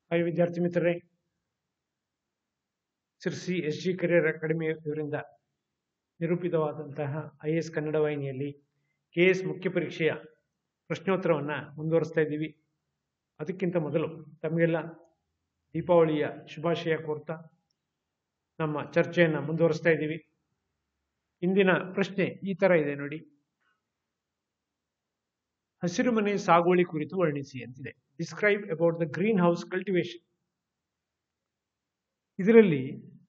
hi ವಿದ್ಯಾರ್ಥಿ ಮಿತ್ರರೇ Sirsi S G career academy ಇವರಿಂದ ನಿರೂಪಿತವಾದಂತಹ ಐ ಎಸ್ ಕನ್ನಡ ವಾಹಿನಿಯಲ್ಲಿ ಕೆ ಎಸ್ ಮುಖ್ಯ ಪರೀಕ್ಷೆಯ ಪ್ರಶ್ನೋತ್ತರವನ್ನು ಮುಂದುವರಿಸ್ತಾ ಇದ್ದೀವಿ ಅದಕ್ಕಿಂತ ಮೊದಲು ತಮಗೆಲ್ಲ ದೀಪಾವಳಿಯ ಶುಭಾಶಯ ಕೋರ್ತಾ ನಮ್ಮ ಚರ್ಚೆಯನ್ನು ಮುಂದುವರಿಸ್ತಾ ಇದ್ದೀವಿ ಇಂದಿನ ಪ್ರಶ್ನೆ ಈ ಥರ ಇದೆ ನೋಡಿ ಹಸಿರು ಮನೆ ಸಾಗುವಳಿ ಕುರಿತು ವರ್ಣಿಸಿ ಅಂತಿದೆ describe about the green house cultivation ಇದರಲ್ಲಿ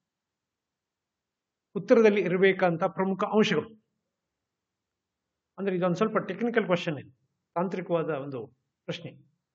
ಉತ್ತರದಲ್ಲಿ ಇರಬೇಕಂತ ಪ್ರಮುಖ ಅಂಶಗಳು ಅಂದ್ರೆ ಇದೊಂದು ಸ್ವಲ್ಪ ಟೆಕ್ನಿಕಲ್ ಕ್ವಶನ್ ಇದೆ ತಾಂತ್ರಿಕವಾದ ಒಂದು ಪ್ರಶ್ನೆ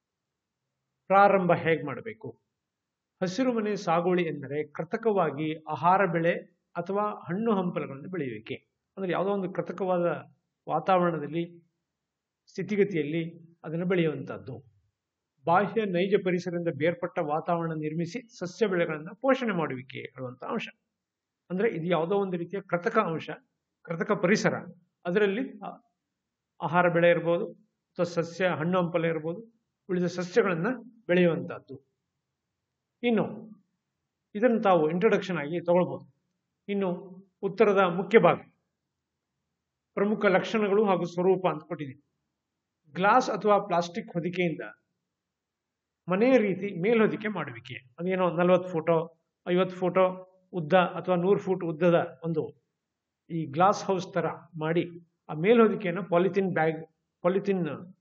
ಪ್ರಾರಂಭ ಹೇಗೆ ಮಾಡಬೇಕು ಹಸಿರು ಮನೆ ಸಾಗುವಳಿ ಎಂದರೆ ಕೃತಕವಾಗಿ ಆಹಾರ ಬೆಳೆ ಅಥವಾ ಹಣ್ಣು ಹಂಪಲುಗಳನ್ನು ಬೆಳೆಯುವಿಕೆ ಅಂದ್ರೆ ಯಾವುದೋ ಒಂದು ಕೃತಕವಾದ ವಾತಾವರಣದಲ್ಲಿ ಸ್ಥಿತಿಗತಿಯಲ್ಲಿ ಅದನ್ನು ಬೆಳೆಯುವಂಥದ್ದು ಬಾಹ್ಯ ನೈಜ ಪರಿಸರದಿಂದ ಬೇರ್ಪಟ್ಟ ವಾತಾವರಣ ನಿರ್ಮಿಸಿ ಸಸ್ಯ ಬೆಳೆಗಳನ್ನು ಪೋಷಣೆ ಮಾಡುವಿಕೆ ಹೇಳುವಂಥ ಅಂಶ ಅಂದ್ರೆ ಇದು ಯಾವುದೋ ಒಂದು ರೀತಿಯ ಕೃತಕ ಅಂಶ ಕೃತಕ ಪರಿಸರ ಅದರಲ್ಲಿ ಆ- ಆಹಾರ ಬೆಳೆ ಇರ್ಬೋದು ಅಥವಾ ಸಸ್ಯ ಹಣ್ಣು ಹಂಪಲ ಇರ್ಬೋದು ಉಳಿದ ಸಸ್ಯಗಳನ್ನು ಬೆಳೆಯುವಂಥದ್ದು ಇನ್ನು ಇದನ್ನು ತಾವು ಇಂಟ್ರೊಡಕ್ಷನ್ ಆಗಿ ತಗೊಳ್ಬೋದು ಇನ್ನು ಉತ್ತರದ ಮುಖ್ಯ ಭಾಗ ಪ್ರಮುಖ ಲಕ್ಷಣಗಳು ಹಾಗೂ ಸ್ವರೂಪ ಅಂತ ಕೊಟ್ಟಿದ್ದೀನಿ ಗ್ಲಾಸ್ ಅಥವಾ ಪ್ಲಾಸ್ಟಿಕ್ ಹೊದಿಕೆಯಿಂದ ಮನೆಯ ರೀತಿ ಮೇಲ್ಹೊದಿಕೆ ಮಾಡುವಿಕೆ ಅದೇನೋ ನಲವತ್ತು ಫೋಟೋ ಐವತ್ತು ಫೋಟೋ ಉದ್ದ ಅಥವಾ ನೂರು ಫೂಟ್ ಉದ್ದದ ಒಂದು ಈ ಗ್ಲಾಸ್ ಹೌಸ್ ತರ ಮಾಡಿ ಆ ಮೇಲ್ಹೊದಿಕೆಯನ್ನು ಪಾಲಿಥಿನ್ ಬ್ಯಾಗ್ ಪಾಲಿಥಿನ್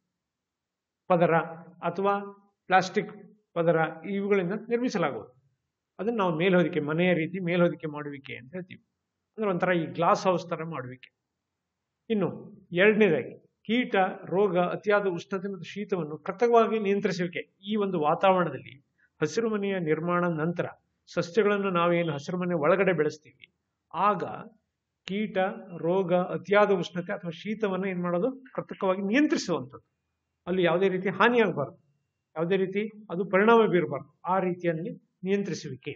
ಪದರ ಅಥವಾ ಪ್ಲಾಸ್ಟಿಕ್ ಪದರ ಇವುಗಳಿಂದ ನಿರ್ಮಿಸಲಾಗುವುದು ಅದನ್ನು ನಾವು ಮೇಲ್ಹೊದಿಕೆ ಮನೆಯ ರೀತಿ ಮೇಲ್ಹೊದಿಕೆ ಮಾಡುವಿಕೆ ಅಂತ ಹೇಳ್ತೀವಿ ಅಂದ್ರೆ ಒಂಥರ ಈ ಗ್ಲಾಸ್ ಹೌಸ್ ತರ ಮಾಡುವಿಕೆ ಇನ್ನು ಎರಡನೇದಾಗಿ ಕೀಟ ರೋಗ ಅತಿಯಾದ ಉಷ್ಣತೆ ಮತ್ತು ಶೀತವನ್ನು ಕೃತಕವಾಗಿ ನಿಯಂತ್ರಿಸುವಿಕೆ ಈ ಒಂದು ವಾತಾವರಣದಲ್ಲಿ ಹಸಿರು ಮನೆಯ ನಿರ್ಮಾಣ ನಂತರ ಸಸ್ಯಗಳನ್ನು ನಾವೇನು ಹಸಿರು ಮನೆ ಒಳಗಡೆ ಬೆಳೆಸ್ತೀವಿ ಆಗ ಕೀಟ ರೋಗ ಅತಿಯಾದ ಉಷ್ಣತೆ ಅಥವಾ ಶೀತವನ್ನು ಏನ್ ಮಾಡೋದು ಕೃತಕವಾಗಿ ನಿಯಂತ್ರಿಸುವಂಥದ್ದು ಅಲ್ಲಿ ಯಾವುದೇ ರೀತಿ ಹಾನಿಯಾಗಬಾರ್ದು ಯಾವುದೇ ರೀತಿ ಅದು ಪರಿಣಾಮ ಬೀರಬಾರ್ದು ಆ ರೀತಿಯಲ್ಲಿ ನಿಯಂತ್ರಿಸುವಿಕೆ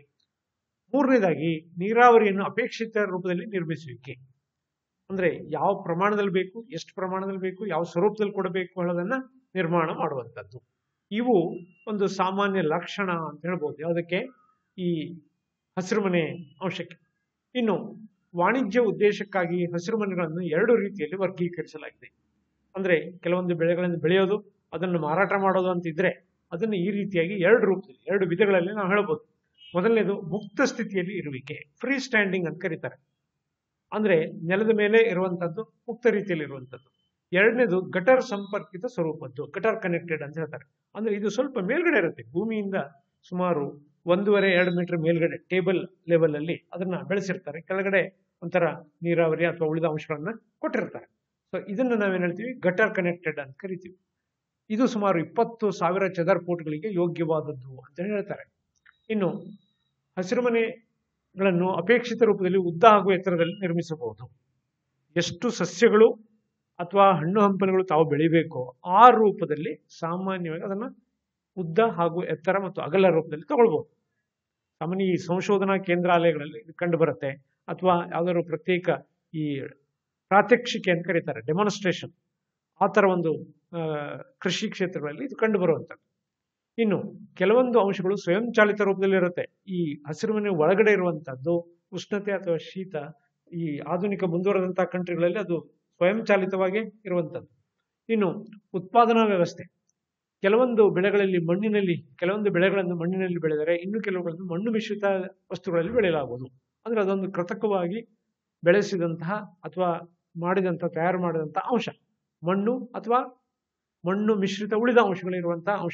ಮೂರನೇದಾಗಿ ನೀರಾವರಿಯನ್ನು ಅಪೇಕ್ಷಿತ ರೂಪದಲ್ಲಿ ನಿರ್ಮಿಸುವಿಕೆ ಅಂದ್ರೆ ಯಾವ ಪ್ರಮಾಣದಲ್ಲಿ ಬೇಕು ಎಷ್ಟು ಪ್ರಮಾಣದಲ್ಲಿ ಬೇಕು ಯಾವ ಸ್ವರೂಪದಲ್ಲಿ ಕೊಡಬೇಕು ಅನ್ನೋದನ್ನ ನಿರ್ಮಾಣ ಮಾಡುವಂಥದ್ದು ಇವು ಒಂದು ಸಾಮಾನ್ಯ ಲಕ್ಷಣ ಅಂತ ಹೇಳ್ಬೋದು ಯಾವುದಕ್ಕೆ ಈ ಹಸಿರು ಮನೆ ಅಂಶಕ್ಕೆ ಇನ್ನು ವಾಣಿಜ್ಯ ಉದ್ದೇಶಕ್ಕಾಗಿ ಹಸಿರು ಮನೆಗಳನ್ನು ಎರಡು ರೀತಿಯಲ್ಲಿ ವರ್ಗೀಕರಿಸಲಾಗಿದೆ ಅಂದ್ರೆ ಕೆಲವೊಂದು ಬೆಳೆಗಳನ್ನು ಬೆಳೆಯೋದು ಅದನ್ನು ಮಾರಾಟ ಮಾಡೋದು ಅಂತ ಇದ್ರೆ ಅದನ್ನು ಈ ರೀತಿಯಾಗಿ ಎರಡು ರೂಪದಲ್ಲಿ ಎರಡು ವಿಧಗಳಲ್ಲಿ ನಾವು ಹೇಳ್ಬೋದು ಮೊದಲನೇದು ಮುಕ್ತ ಸ್ಥಿತಿಯಲ್ಲಿ ಇರುವಿಕೆ ಫ್ರೀ ಸ್ಟ್ಯಾಂಡಿಂಗ್ ಅಂತ ಕರೀತಾರೆ ಅಂದ್ರೆ ನೆಲದ ಮೇಲೆ ಇರುವಂತದ್ದು ಮುಕ್ತ ರೀತಿಯಲ್ಲಿ ಇರುವಂತದ್ದು ಎರಡನೇದು ಗಟರ್ ಸಂಪರ್ಕಿತ ಸ್ವರೂಪದ್ದು ಗಟರ್ ಕನೆಕ್ಟೆಡ್ ಅಂತ ಹೇಳ್ತಾರೆ ಅಂದ್ರೆ ಇದು ಸ್ವಲ್ಪ ಮೇಲ್ಗಡೆ ಇರುತ್ತೆ ಭೂಮಿಯಿಂದ ಸುಮಾರು ಒಂದೂವರೆ ಎರಡು ಮೀಟರ್ ಮೇಲ್ಗಡೆ ಟೇಬಲ್ ಲೆವೆಲ್ ಅಲ್ಲಿ ಅದನ್ನ ಬೆಳೆಸಿರ್ತಾರೆ ಕೆಳಗಡೆ ಒಂಥರ ನೀರಾವರಿ ಅಥವಾ ಉಳಿದ ಅಂಶಗಳನ್ನ ಕೊಟ್ಟಿರ್ತಾರೆ ಸೊ ಇದನ್ನ ನಾವೇನ್ ಹೇಳ್ತೀವಿ ಗಟರ್ ಕನೆಕ್ಟೆಡ್ ಅಂತ ಕರಿತೀವಿ ಇದು ಸುಮಾರು ಇಪ್ಪತ್ತು ಸಾವಿರ ಚದರ್ ಫೂಟ್ಗಳಿಗೆ ಯೋಗ್ಯವಾದದ್ದು ಅಂತ ಹೇಳ್ತಾರೆ ಇನ್ನು ಹಸಿರು ಮನೆಗಳನ್ನು ಅಪೇಕ್ಷಿತ ರೂಪದಲ್ಲಿ ಉದ್ದ ಹಾಗೂ ಎತ್ತರದಲ್ಲಿ ನಿರ್ಮಿಸಬಹುದು ಎಷ್ಟು ಸಸ್ಯಗಳು ಅಥವಾ ಹಣ್ಣು ಹಂಪಲುಗಳು ತಾವು ಬೆಳಿಬೇಕೋ ಆ ರೂಪದಲ್ಲಿ ಸಾಮಾನ್ಯವಾಗಿ ಅದನ್ನ ಉದ್ದ ಹಾಗೂ ಎತ್ತರ ಮತ್ತು ಅಗಲ ರೂಪದಲ್ಲಿ ತಗೊಳ್ಬಹುದು ಸಾಮಾನ್ಯ ಈ ಸಂಶೋಧನಾ ಕೇಂದ್ರಾಲಯಗಳಲ್ಲಿ ಇದು ಕಂಡು ಬರುತ್ತೆ ಅಥವಾ ಯಾವ್ದಾದ್ರು ಪ್ರತ್ಯೇಕ ಈ ಪ್ರಾತ್ಯಕ್ಷಿಕೆ ಅಂತ ಕರೀತಾರೆ ಡೆಮಾನ್ಸ್ಟ್ರೇಷನ್ ಆ ಥರ ಒಂದು ಆ, ಕೃಷಿ ಕ್ಷೇತ್ರಗಳಲ್ಲಿ ಇದು ಕಂಡು ಬರುವಂಥದ್ದು ಇನ್ನು ಕೆಲವೊಂದು ಅಂಶಗಳು ಸ್ವಯಂಚಾಲಿತ ರೂಪದಲ್ಲಿ ಇರುತ್ತೆ ಈ ಹಸಿರು ಮನೆ ಒಳಗಡೆ ಇರುವಂತಹದ್ದು ಉಷ್ಣತೆ ಅಥವಾ ಶೀತ ಈ ಆಧುನಿಕ ಮುಂದುವರೆದಂತಹ ಕಂಟ್ರಿಗಳಲ್ಲಿ ಅದು ಸ್ವಯಂಚಾಲಿತವಾಗಿ ಇರುವಂತದ್ದು ಇನ್ನು ಉತ್ಪಾದನಾ ವ್ಯವಸ್ಥೆ ಕೆಲವೊಂದು ಬೆಳೆಗಳಲ್ಲಿ ಮಣ್ಣಿನಲ್ಲಿ ಕೆಲವೊಂದು ಬೆಳೆಗಳನ್ನು ಮಣ್ಣಿನಲ್ಲಿ ಬೆಳೆದರೆ ಇನ್ನು ಕೆಲವುಗಳನ್ನು ಮಣ್ಣು ಮಿಶ್ರಿತ ವಸ್ತುಗಳಲ್ಲಿ ಬೆಳೆಯಲಾಗುವುದು ಅಂದ್ರೆ ಅದೊಂದು ಕೃತಕವಾಗಿ ಬೆಳೆಸಿದಂತಹ ಅಥವಾ ಮಾಡಿದಂತಹ ತಯಾರು ಮಾಡಿದಂತಹ ಅಂಶ ಮಣ್ಣು ಅಥವಾ ಮಣ್ಣು ಮಿಶ್ರಿತ ಉಳಿದ ಅಂಶಗಳಿರುವಂತಹ ಅಂಶ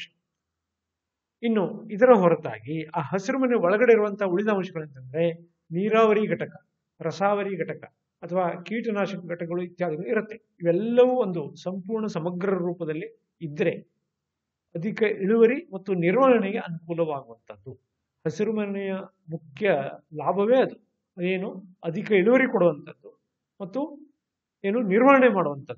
ಇನ್ನು ಇದರ ಹೊರತಾಗಿ ಆ ಹಸಿರು ಮನೆ ಒಳಗಡೆ ಇರುವಂತಹ ಉಳಿದ ಅಂಶಗಳಂತಂದ್ರೆ ನೀರಾವರಿ ಘಟಕ ರಸಾವರಿ ಘಟಕ ಅಥವಾ ಕೀಟನಾಶಕ ಘಟಕಗಳು ಇತ್ಯಾದಿಗಳು ಇರುತ್ತೆ ಇವೆಲ್ಲವೂ ಒಂದು ಸಂಪೂರ್ಣ ಸಮಗ್ರ ರೂಪದಲ್ಲಿ ಇದ್ರೆ ಅಧಿಕ ಇಳುವರಿ ಮತ್ತು ನಿರ್ವಹಣೆಗೆ ಅನುಕೂಲವಾಗುವಂಥದ್ದು ಹಸಿರು ಮನೆಯ ಮುಖ್ಯ ಲಾಭವೇ ಅದು ಅದೇನು ಅಧಿಕ ಇಳುವರಿ ಕೊಡುವಂಥದ್ದು ಮತ್ತು ಏನು ನಿರ್ವಹಣೆ ಮಾಡುವಂಥದ್ದು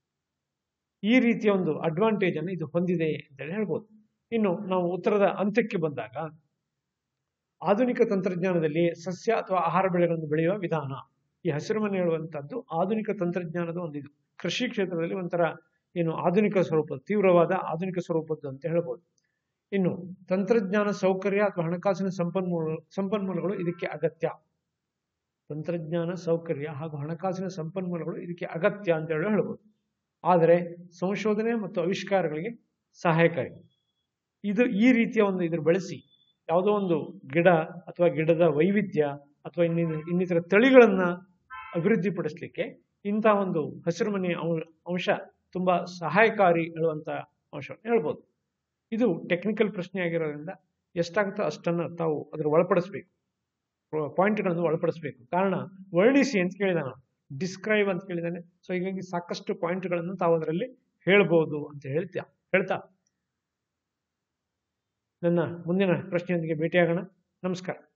ಈ ರೀತಿಯ ಒಂದು ಅಡ್ವಾಂಟೇಜ್ ಅನ್ನು ಇದು ಹೊಂದಿದೆ ಅಂತೇಳಿ ಹೇಳ್ಬೋದು ಇನ್ನು ನಾವು ಉತ್ತರದ ಅಂತ್ಯಕ್ಕೆ ಬಂದಾಗ ಆಧುನಿಕ ತಂತ್ರಜ್ಞಾನದಲ್ಲಿ ಸಸ್ಯ ಅಥವಾ ಆಹಾರ ಬೆಳೆಗಳನ್ನು ಬೆಳೆಯುವ ವಿಧಾನ ಈ ಹಸಿರು ಮನೆ ಹೇಳುವಂತಹದ್ದು ಆಧುನಿಕ ತಂತ್ರಜ್ಞಾನದ ಒಂದು ಇದು ಕೃಷಿ ಕ್ಷೇತ್ರದಲ್ಲಿ ಒಂಥರ ಏನು ಆಧುನಿಕ ಸ್ವರೂಪ ತೀವ್ರವಾದ ಆಧುನಿಕ ಸ್ವರೂಪದ್ದು ಅಂತ ಹೇಳ್ಬೋದು ಇನ್ನು ತಂತ್ರಜ್ಞಾನ ಸೌಕರ್ಯ ಅಥವಾ ಹಣಕಾಸಿನ ಸಂಪನ್ಮೂಲ ಸಂಪನ್ಮೂಲಗಳು ಇದಕ್ಕೆ ಅಗತ್ಯ ತಂತ್ರಜ್ಞಾನ ಸೌಕರ್ಯ ಹಾಗೂ ಹಣಕಾಸಿನ ಸಂಪನ್ಮೂಲಗಳು ಇದಕ್ಕೆ ಅಗತ್ಯ ಅಂತ ಹೇಳಿ ಹೇಳ್ಬೋದು ಆದರೆ ಸಂಶೋಧನೆ ಮತ್ತು ಆವಿಷ್ಕಾರಗಳಿಗೆ ಸಹಾಯಕಾರಿ ಇದು ಈ ರೀತಿಯ ಒಂದು ಇದ್ರ ಬಳಸಿ ಯಾವುದೋ ಒಂದು ಗಿಡ ಅಥವಾ ಗಿಡದ ವೈವಿಧ್ಯ ಅಥವಾ ಇನ್ನಿನ ಇನ್ನಿತರ ತಳಿಗಳನ್ನ ಅಭಿವೃದ್ಧಿಪಡಿಸಲಿಕ್ಕೆ ಇಂಥ ಒಂದು ಹಸಿರುಮನೆ ಅಂಶ- ಅಂಶ ತುಂಬಾ ಸಹಾಯಕಾರಿ ಹೇಳುವಂತ ಅಂಶವನ್ನು ಹೇಳ್ಬೋದು ಇದು ಟೆಕ್ನಿಕಲ್ ಪ್ರಶ್ನೆ ಆಗಿರೋದ್ರಿಂದ ಎಷ್ಟಾಗುತ್ತೋ ಅಷ್ಟನ್ನ ತಾವು ಅದ್ರ ಒಳಪಡಿಸ್ಬೇಕು ಪಾಯಿಂಟ್ಗಳನ್ನು ಒಳಪಡಿಸ್ಬೇಕು ಕಾರಣ ವರ್ಣಿಸಿ ಅಂತ ಕೇಳಿದಾನ ಡಿಸ್ಕ್ರೈಬ್ ಅಂತ ಕೇಳಿದಾನೆ ಸೊ ಹೀಗಾಗಿ ಸಾಕಷ್ಟು ಪಾಯಿಂಟ್ಗಳನ್ನು ತಾವು ಅದರಲ್ಲಿ ಹೇಳ್ಬೋದು ಅಂತ ಹೇಳ್ತಾ ಹೇಳ್ತಾ ನನ್ನ ಮುಂದಿನ ಪ್ರಶ್ನೆಯೊಂದಿಗೆ ಭೇಟಿಯಾಗೋಣ ನಮಸ್ಕಾರ